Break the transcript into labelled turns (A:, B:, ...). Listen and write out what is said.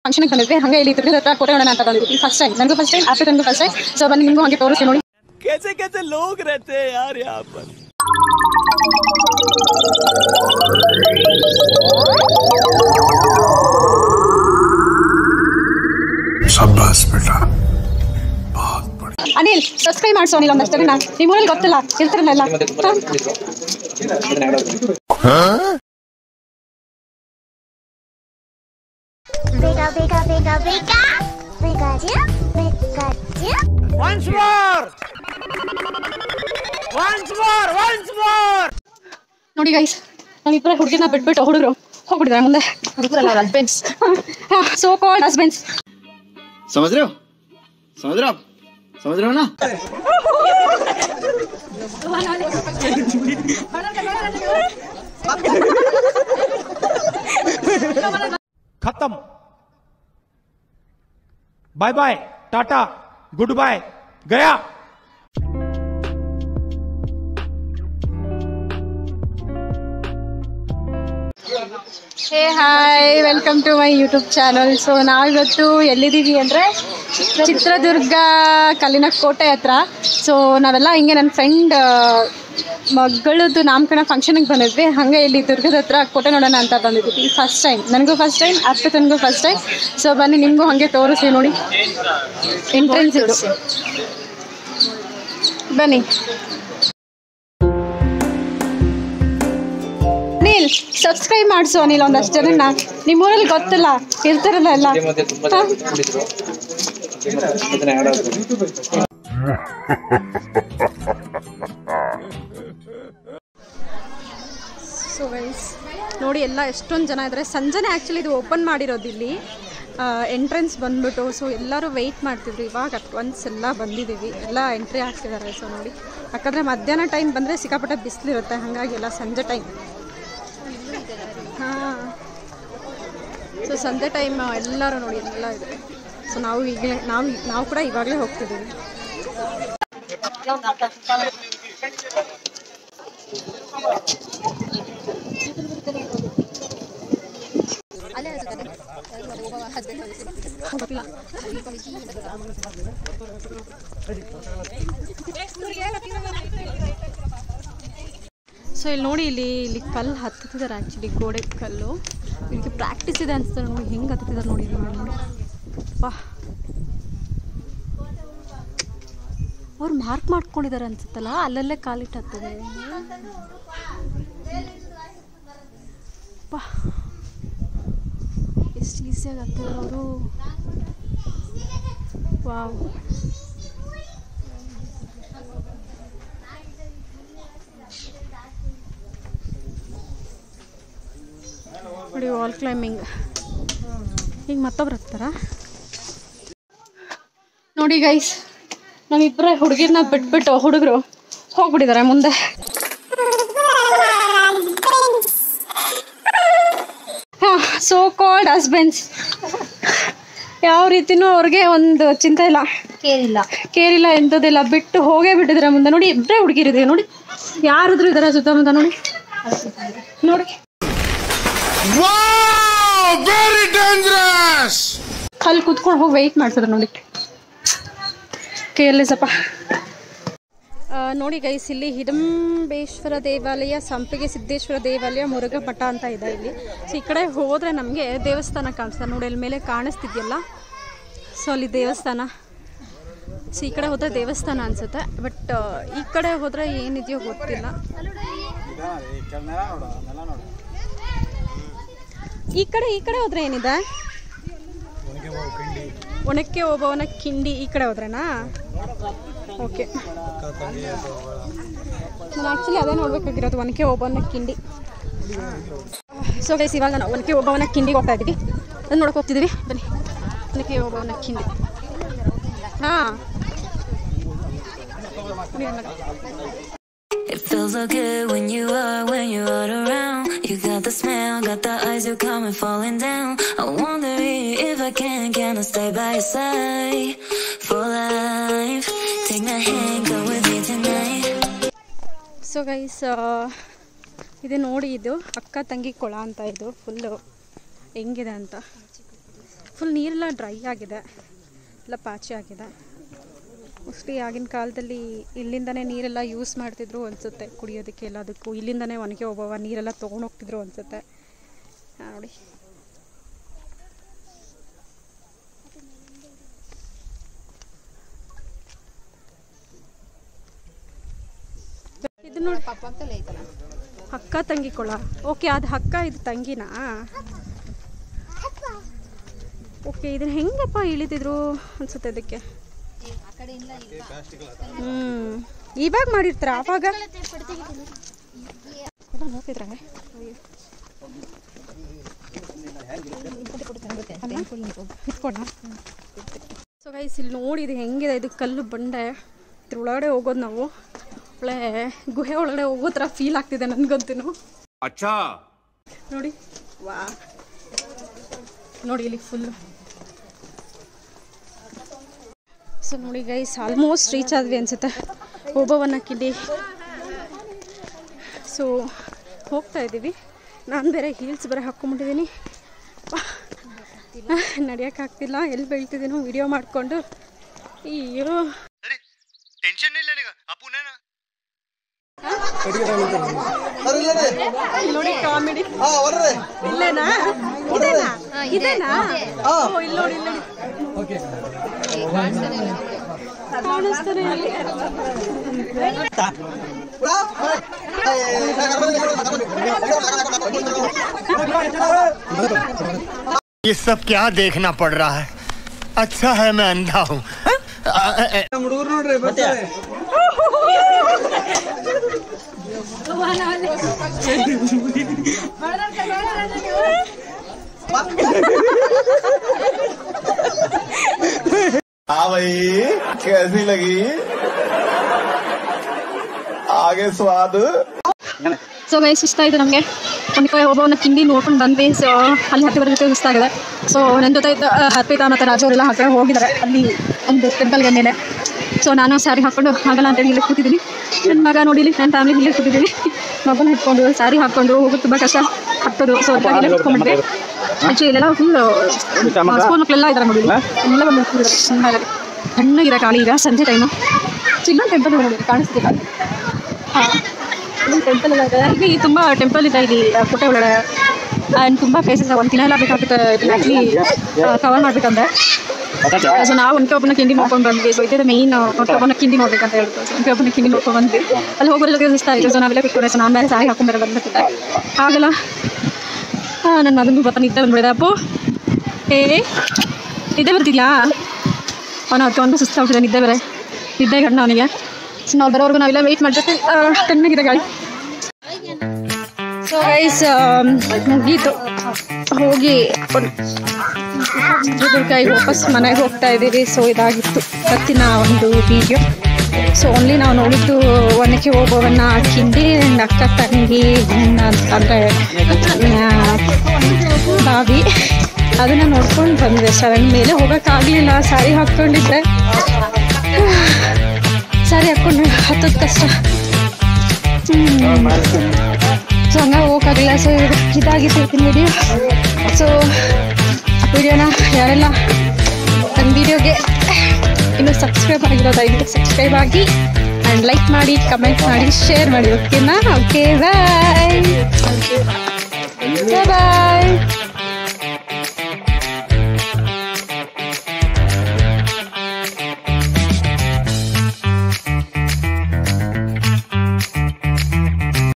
A: ಫಂಕ್ಷನ್ಗೆ ಬಂದಿದ್ವಿ ಹಂಗೆ ಇಲ್ಲಿ ತಿರುಗಿ ಹತ್ರ ಕೋಟೆ ನೋಡೋಣ ಅಂತ ಬಂದಿದ್ವಿ ಫಸ್ಟ್ ಟೈಮ್ ನನಗೂ ಫಸ್ಟ್ ಟೈಮ್ ಆಫ್ಟರ್ ನನಗೂ ಫಸ್ಟ್ ಟೈಮ್ ಸೊ ಬನ್ನಿ ನಿಮಗೂ ಹಂಗೆ ತೋರಿಸ್ತೀನಿ ನೋಡಿ
B: कैसे कैसे लोग रहते हैं यार यहाँ पर
C: शाबाश बेटा बहुत बढ़िया
A: ಅನಿಲ್ ಸಬ್ಸ್ಕ್ರೈಬ್ ಮಾಡಿಸೋ ಅನಿಲ್ ಒಂದಷ್ಟು ಜನ ನಿಮ್ಮ ಊರಲ್ಲಿ ಗೊತ್ತಿಲ್ಲ ಇರ್ತಾರಲ್ಲ
D: Bigga, bigga, bigga, bigga. Pikachu, Pikachu.
B: once more once more once more
A: ನೋಡಿ ಗೈಸ್ ನಾವಿಬ್ಬರೇ ಹುಡುಗಿನ ಬಿಟ್ಬಿಟ್ಟು ಹುಡುಗರು ಹೋಗ್ಬಿಟ್ಟಿದ್ದಾರೆ ಮುಂದೆ ಹಸ್ಬೆಂಡ್ಸ್ ಸೋ ಕಾಲ್ಡ್ ಹಸ್ಬೆಂಡ್ಸ್
E: समझ रहे हो समझ रहे हो आप समझ रहे हो ना
F: खत्म bye bye tata good bye गया
A: hey hi welcome to my YouTube channel so ನಾವಿವತ್ತು ಎಲ್ಲಿದ್ದೀವಿ ಅಂದರೆ ಚಿತ್ರದುರ್ಗ ಕಲ್ಲಿನ ಕೋಟೆ ಹತ್ರ ಸೊ ನಾವೆಲ್ಲ ಹಿಂಗೆ ನನ್ನ ಫ್ರೆಂಡ್ ಮಗಳದ್ದು ನಾಮಕರಣ ಫಂಕ್ಷನಿಗೆ ಬಂದಿದ್ವಿ ಹಾಗೆ ಇಲ್ಲಿ ದುರ್ಗದ ಹತ್ರ ಕೋಟೆ ನೋಡೋಣ ಅಂತ ಬಂದಿದ್ವಿ ಫಸ್ಟ್ ಟೈಮ್ ನನಗೂ ಫಸ್ಟ್ ಟೈಮ್ ಅರ್ಪಿತ್ ನನಗೂ ಫಸ್ಟ್ ಟೈಮ್ ಸೊ ಬನ್ನಿ ನಿಮಗೂ ಹಾಗೆ ತೋರಿಸಿ ನೋಡಿ ಎಂಟ್ರೆನ್ಸ್ ಇದು ಬನ್ನಿ ಅನಿಲ್ ಸಬ್ಸ್ಕ್ರೈಬ್ ಮಾಡಿಸು ಅನಿಲ್ ಒಂದಷ್ಟು ಜನನ ನಿಮ್ಮೂರಲ್ಲಿ ಗೊತ್ತಿಲ್ಲ ಇರ್ತಾರಲ್ಲ ಎಲ್ಲ ಹಾ? ಸೊ ಗೈಸ್ ನೋಡಿ ಎಲ್ಲ ಎಷ್ಟೊಂದು ಜನ ಇದ್ದಾರೆ ಸಂಜೆನೇ ಆ್ಯಕ್ಚುಲಿ ಇದು ಓಪನ್ ಮಾಡಿರೋದು ಇಲ್ಲಿ ಎಂಟ್ರೆನ್ಸ್ ಬಂದ್ಬಿಟ್ಟು ಸೊ ಎಲ್ಲರೂ ವೆಯ್ಟ್ ಮಾಡ್ತಿದ್ರು ಇವಾಗ ಅಟ್ವನ್ಸ್ ಎಲ್ಲ ಬಂದಿದ್ದೀವಿ ಎಲ್ಲ ಎಂಟ್ರಿ ಆಗ್ತಿದ್ದಾರೆ ಸೊ ನೋಡಿ ಯಾಕಂದರೆ ಮಧ್ಯಾಹ್ನ ಟೈಮ್ ಬಂದರೆ ಸಿಕ್ಕಾಪಟ್ಟೆ ಬಿಸಿಲಿರುತ್ತೆ ಹಾಗಾಗಿ ಎಲ್ಲ ಸಂಜೆ ಟೈಮ್ ಹಾಂ ಸೊ ಸಂಜೆ ಟೈಮ್ ಎಲ್ಲರೂ ನೋಡಿ ಎಲ್ಲ ಇದೆ ಸೊ ನಾವು ಈಗಲೇ ನಾವು ನಾವು ಕೂಡ ಇವಾಗಲೇ ಹೋಗ್ತಿದ್ದೀವಿ ಗೊತ್ತಿಲ್ಲ ಸೊ ಇಲ್ಲಿ ನೋಡಿ ಇಲ್ಲಿ ಇಲ್ಲಿ ಕಲ್ಲು ಹತ್ತುತ್ತಿದ್ದಾರೆ ಆ್ಯಕ್ಚುಲಿ ಗೋಡೆ ಕಲ್ಲು ಇದಕ್ಕೆ ಪ್ರಾಕ್ಟೀಸ್ ಇದೆ ಅನ್ಸುತ್ತೆ ನೋಡಿ ಹೆಂಗೆ ಹತ್ತುತ್ತಿದ್ದಾರೆ ನೋಡಿ ಇಲ್ಲಿ ನೋಡಿ ವಾ ಅವ್ರು ಮಾರ್ಕ್ ಮಾಡ್ಕೊಂಡಿದ್ದಾರೆ ಅನ್ಸುತ್ತಲ್ಲ ಅಲ್ಲಲ್ಲೇ ಕಾಲಿಟ್ಟು ಹತ್ತದೆ ವಾ ಎಷ್ಟು ಈಸಿಯಾಗಿ ಹತ್ತಿದ್ದಾರೆ ಅವರು ವಾವ್ ನೋಡಿ ವಾಲ್ ಕ್ಲೈಂಬಿಂಗ್ ಈಗ ಮತ್ತೊಬ್ರು ಹತ್ತಾರ ನೋಡಿ ಗೈಸ್ ನಾವಿಬ್ಬರೇ ಹುಡುಗಿರ್ನ ಬಿಟ್ಬಿಟ್ಟು ಹುಡುಗರು ಹೋಗ್ಬಿಟ್ಟಿದ್ದಾರೆ ಮುಂದೆ ಹಾಂ ಸೋ ಕಾಲ್ಡ್ ಹಸ್ಬೆಂಡ್ಸ್ ಯಾವ ರೀತಿನೂ ಅವ್ರಿಗೆ ಒಂದು ಚಿಂತೆ ಇಲ್ಲ
D: ಕೇಳಿಲ್ಲ
A: ಕೇರಿಲ್ಲ ಎಂಥದ್ದಿಲ್ಲ ಬಿಟ್ಟು ಹೋಗೇ ಬಿಟ್ಟಿದ್ದಾರೆ ಮುಂದೆ ನೋಡಿ ಇಬ್ಬರೇ ಹುಡುಗಿರಿದೆ ನೋಡಿ ಯಾರಾದ್ರೂ ಇದ್ದಾರೆ ಸುತ್ತಮುತ್ತ ನೋಡಿ ನೋಡಿ
C: वेरी डेंजरस
A: ಅಲ್ಲಿ ಕುತ್ಕೊಂಡು ಹೋಗಿ ವೆಯ್ಟ್ ಮಾಡ್ತಿದ್ರು ನೋಡಿ ಕೇರ್ಲೆಸಪ್ಪ ನೋಡಿ ಗೈಸ್ ಇಲ್ಲಿ ಹಿಡಂಬೇಶ್ವರ ದೇವಾಲಯ ಸಂಪಿಗೆ ಸಿದ್ದೇಶ್ವರ ದೇವಾಲಯ ಮುರುಘಾ ಮಠ ಅಂತ ಇದೆ ಇಲ್ಲಿ ಸೊ ಈ ಕಡೆ ಹೋದರೆ ನಮಗೆ ದೇವಸ್ಥಾನ ಕಾಣಿಸ್ತದೆ ನೋಡಿ ಅಲ್ಲಿ ಮೇಲೆ ಕಾಣಿಸ್ತಿದ್ಯಲ್ಲ ಸೊ ಅಲ್ಲಿ ದೇವಸ್ಥಾನ ಸೊ ಈ ಕಡೆ ಹೋದರೆ ದೇವಸ್ಥಾನ ಅನಿಸುತ್ತೆ ಬಟ್ ಈ ಕಡೆ ಹೋದರೆ ಏನಿದೆಯೋ ಗೊತ್ತಿಲ್ಲ ಈ ಕಡೆ ಈ ಕಡೆ ಹೋದ್ರೆ ಏನಿದೆ ಒಣಕ್ಕೆ ಓಬವನ ಕಿಂಡಿ ಈ ಕಡೆ ಹೋದ್ರೆನಾ ಓಕೆ ನಾನು ಆ್ಯಕ್ಚುಲಿ ಅದೇ ನೋಡ್ಬೇಕಾಗಿರೋದು ಒನಕೆ ಓಬವನ ಕಿಂಡಿ ಸೊ ಗೈಸ್ ಇವಾಗ ನಾವು ಒನಕೆ ಓಬವನ ಕಿಂಡಿಗೆ ಹೋಗ್ತಾ ಇದ್ದೀವಿ ಅದನ್ನ ನೋಡಕ್ಕೆ ಹೋಗ್ತಿದ್ದೀವಿ ಬನ್ನಿ ಒನಕೆ ಓಬವನ ಕಿಂಡಿ ಹಾಂ
G: It feels so good when you are, when you're all around. You got the smell, got the eyes, you coming falling down. I wonder if I can, can I stay by your side for life? Take my hand, go with me tonight.
A: So guys ಇದು ನೋಡಿ ಇದು ಅಕ್ಕ ತಂಗಿ ಕೊಳ ಅಂತ ಇದು full ಹೆಂಗಿದೆ ಅಂತ ಫುಲ್ ನೀರೆಲ್ಲ ಡ್ರೈ ಆಗಿದೆ ಎಲ್ಲ ಪಾಚಿ ಆಗಿದೆ ಮೋಸ್ಟ್ಲಿ ಆಗಿನ ಕಾಲದಲ್ಲಿ ಇಲ್ಲಿಂದನೇ ನೀರೆಲ್ಲ ಯೂಸ್ ಮಾಡ್ತಿದ್ರು ಅನಿಸುತ್ತೆ ಕುಡಿಯೋದಕ್ಕೆ ಎಲ್ಲದಕ್ಕೂ ಇಲ್ಲಿಂದನೇ ಒಣಗಿ ಹೋಗುವ ನೀರೆಲ್ಲ ತೊಗೊಂಡೋಗ್ತಿದ್ರು ಅನಿಸುತ್ತೆ ನೋಡಿ ಇದು ನೋಡಿ ಅಕ್ಕ ತಂಗಿ ಕೊಳ ಓಕೆ ಅದು ಅಕ್ಕ ಇದು ತಂಗಿನಾ ಓಕೆ ಇದನ್ನ ಹೆಂಗಪ್ಪ ಇಳಿತಿದ್ರು ಅನ್ಸುತ್ತೆ ಇದಕ್ಕೆ ಹ್ಮ್ ಇವಾಗ ಮಾಡಿರ್ತಾರ ಆವಾಗ ಎಲ್ಲ ನೋಡ್ತಿದ್ರ ಸೊ ಗೈಸ್ ಇಲ್ಲಿ ನೋಡಿ ಇದು ಹೆಂಗಿದೆ ಇದು ಕಲ್ಲು ಬಂಡೆ ಇದ್ರ ಒಳಗಡೆ ಹೋಗೋದು ನಾವು ಒಳ್ಳೆ ಗುಹೆ ಒಳಗಡೆ ಹೋಗೋ ಥರ ಫೀಲ್ ಆಗ್ತಿದೆ ನನಗಂತೂ
C: अच्छा
A: ನೋಡಿ ವಾ ನೋಡಿ ಇಲ್ಲಿ ಫುಲ್ಲು ಸೊ ನೋಡಿ ಗೈಸ್ ಆಲ್ಮೋಸ್ಟ್ ರೀಚ್ ಆದ್ವಿ ಅನ್ಸುತ್ತೆ ಓಬವ್ವನ ಕಿಡಿ ಸೊ ಹೋಗ್ತಾ ಇದ್ದೀವಿ ನಾನು ಬೇರೆ ಹೀಲ್ಸ್ ಬೇರೆ ಹಾಕ್ಕೊಂಬಿಟ್ಟಿದ್ದೀನಿ ನಡೆಯೋಕ್ಕಾಗ್ತಿಲ್ಲ ಎಲ್ಲಿ ಬೀಳ್ತಿದ್ದೀನೋ ವಿಡಿಯೋ ಮಾಡಿಕೊಂಡು ಅಯ್ಯೋ ನೋಡಿ ಕಾಮಿಡಿ ಇಲ್ಲೇನಾ ಇದೇನಾ ಇದೇನಾ ಓ ಇಲ್ಲಿ ನೋಡಿ ಇಲ್ಲಿ ನೋಡಿ ಕಾಣಿಸ್ತಾನೆ ಇಲ್ಲ.
B: ये सब क्या देखना पड़ रहा है अच्छा है मैं अंधा हूँ
E: हाँ भाई कैसी लगी आगे स्वाद
A: ಸೊ ಗೈ ಸುಸ್ತಾಯಿತು ನಮಗೆ ಒಂದು ಕಡೆ ಒಬ್ಬವನ್ನ ತಿಂಡಿ ನೋಡ್ಕೊಂಡು ಬಂದ್ವಿ ಸೊ ಅಲ್ಲಿ ಹತ್ತಿ ಬರೋದಕ್ಕೆ ಸುಸ್ತಾಗಿದೆ ಸೊ ನನ್ನ ಜೊತೆ ಇದ್ದ ಆ, ಹರ್ಪಿತಾ ಮತ್ತು ರಾಜು ಅವರೆಲ್ಲ ಆ ಕಡೆ ಹೋಗಿದ್ದಾರೆ ಅಲ್ಲಿ ಒಂದು ಟೆಂಪಲ್ಗೆ ಮೇಲೆ ಸೊ ನಾನು ಸ್ಯಾರಿ ಹಾಕ್ಕೊಂಡು ಆಗಲ್ಲ ಅಂತೇಳಿ ಇಲ್ಲೇ ಕೂತಿದ್ದೀನಿ ನನ್ನ ಮಗ ನೋಡಿಲಿ ನನ್ನ ಫ್ಯಾಮಿಲಿ ಇಲ್ಲೇ ಕೂತಿದ್ದೀನಿ ಮಗನ ಹಿಡ್ಕೊಂಡು ಸ್ಯಾರಿ ಹಾಕ್ಕೊಂಡು ಹೋಗೋದು ತುಂಬ ಕಷ್ಟ ಹತ್ತೋದು ಸೊ ಅದಕ್ಕಾಗಿ ಇಲ್ಲೇ ಕುತ್ಕೊಂಡ್ಬಿಟ್ವಿ ಆ್ಯಕ್ಚುಲಿ ಇಲ್ಲೆಲ್ಲ ಫುಲ್ ಸ್ಕೂಲ್ ಮಕ್ಕಳೆಲ್ಲ ಇದ್ದಾರೆ ನೋಡಿ ಎಲ್ಲ ಬಂದು ಕೂತಿದ್ದಾರೆ ಚೆನ್ನಾಗಿದೆ ತಣ್ಣಗಿದೆ ಕಾಳಿ ಈಗ ಸಂಜೆ ಟೈಮು ಸೊ ಇಲ್ಲೊಂದು ಟೆಂಪಲ್ ನೋಡಿ ಕಾಣಿಸ್ತಿಲ್ಲ ಹಾಂ ಟೆಂಪಲ್ ಎಲ್ಲ ಇದೆ ಇಲ್ಲಿ ತುಂಬ ಟೆಂಪಲ್ ಇದೆ ಇಲ್ಲಿ ಆ, ಕೋಟೆ ಒಳಗಡೆ ಆ್ಯಂಡ್ ತುಂಬ ಪ್ಲೇಸಸ್ ಒಂದು ದಿನ ಎಲ್ಲ ಬೇಕಾಗುತ್ತೆ ಆ್ಯಕ್ಚುಲಿ ಕವರ್ ಮಾಡಬೇಕಂದ್ರೆ ಸೊ ನಾವು ಒಂದು ಒಬ್ಬನ ಕಿಂಡಿ ನೋಡ್ಕೊಂಡು ಬಂದ್ವಿ ಸೊ ಇದೇ ಮೇಯ್ನ್ ಒಂದು ಒಬ್ಬನ ಕಿಂಡಿ ನೋಡ್ಬೇಕಂತ ಹೇಳಿದ್ರು ಒಂದು ಒಬ್ಬನ ಕಿಂಡಿ ನೋಡ್ಕೊಂಡು ಬಂದ್ವಿ ಅಲ್ಲಿ ಹೋಗೋದ್ರಲ್ಲಿ ಇಷ್ಟ ಆಯಿತು ಸೊ ನಾವೆಲ್ಲ ಬಿಟ್ಕೊಂಡೆ ಸೊ ನಾನು ಮೇಲೆ ಸಾರಿ ಹಾಕೊಂಡ್ಬರೋ ಬಂದ್ಬಿಟ್ಟಿದ್ದೆ ಆಗಲ್ಲ ಹಾಂ ನನ್ನ ಮಗನಿಗೆ ಪಾಪ ನಿದ್ದೆ ಬಂದ್ಬಿಡಿದೆ ಅಪ್ಪು ಏ ನಿದ್ದೆ ಬರ್ತಿದ್ಯಾ ಅವನು ಹತ್ಕೊಂಡು ಸುಸ್ತಾಗ್ತಿದೆ ನಿದ್ದೆ ಬೇರೆ ನಿದ್ದೆ ಗಂಡ ಅವನಿಗೆ ಸೊ ನಾವು ಬರೋವರೆಗೂ ನಾವೆಲ್ಲ ವೆಯ್ಟ್ ಮಾಡ್ಬೇಕು ತಣ್ಣಗಿದೆ ಗಾಳಿ ಸೊ ಗೈಸ್ ಮುಗೀತು ಹೋಗಿ ಚಿತ್ರದುರ್ಗ ಈಗ ವಾಪಸ್ ಮನೆಗೆ ಹೋಗ್ತಾ ಇದ್ದೀವಿ ಸೊ ಇದಾಗಿತ್ತು ಇವತ್ತಿನ ಒಂದು ವಿಡಿಯೋ ಸೊ ಓನ್ಲಿ ನಾವು ನೋಡಿದ್ದು ಒನಕೆ ಓಬವ್ವನ ಕಿಂಡಿ and ಅಕ್ಕ ತಂಗಿ ಅಂದರೆ ಬಾವಿ ಅದನ್ನು ನೋಡ್ಕೊಂಡು ಬಂದೆ ಸರ್ ಮೇಲೆ ಹೋಗೋಕ್ಕಾಗಲಿಲ್ಲ ಸ್ಯಾರಿ ಹಾಕ್ಕೊಂಡಿದ್ರೆ ಸ್ಯಾರಿ ಹಾಕ್ಕೊಂಡು ಹತ್ತೋದು ಕಷ್ಟ ಸೊ ಹಂಗಾಗಿ ಹೋಗೋಕ್ಕಾಗಲಿಲ್ಲ ಸೊ ಇದಾಗಿತ್ತು ಇವತ್ತಿನ ವಿಡಿಯೋ ಸೊ ವಿಡಿಯೋನ ಯಾರೆಲ್ಲ ನನ್ನ ವಿಡಿಯೋಗೆ ಇನ್ನೂ ಸಬ್ಸ್ಕ್ರೈಬ್ ಆಗಿರೋ ದಯವಿಟ್ಟು ಸಬ್ಸ್ಕ್ರೈಬ್ ಆಗಿ ಆ್ಯಂಡ್ ಲೈಕ್ ಮಾಡಿ ಕಮೆಂಟ್ ಮಾಡಿ ಶೇರ್ ಮಾಡಿ ಓಕೆನಾ ಓಕೆ ಬಾಯ್ ಬಾಯ್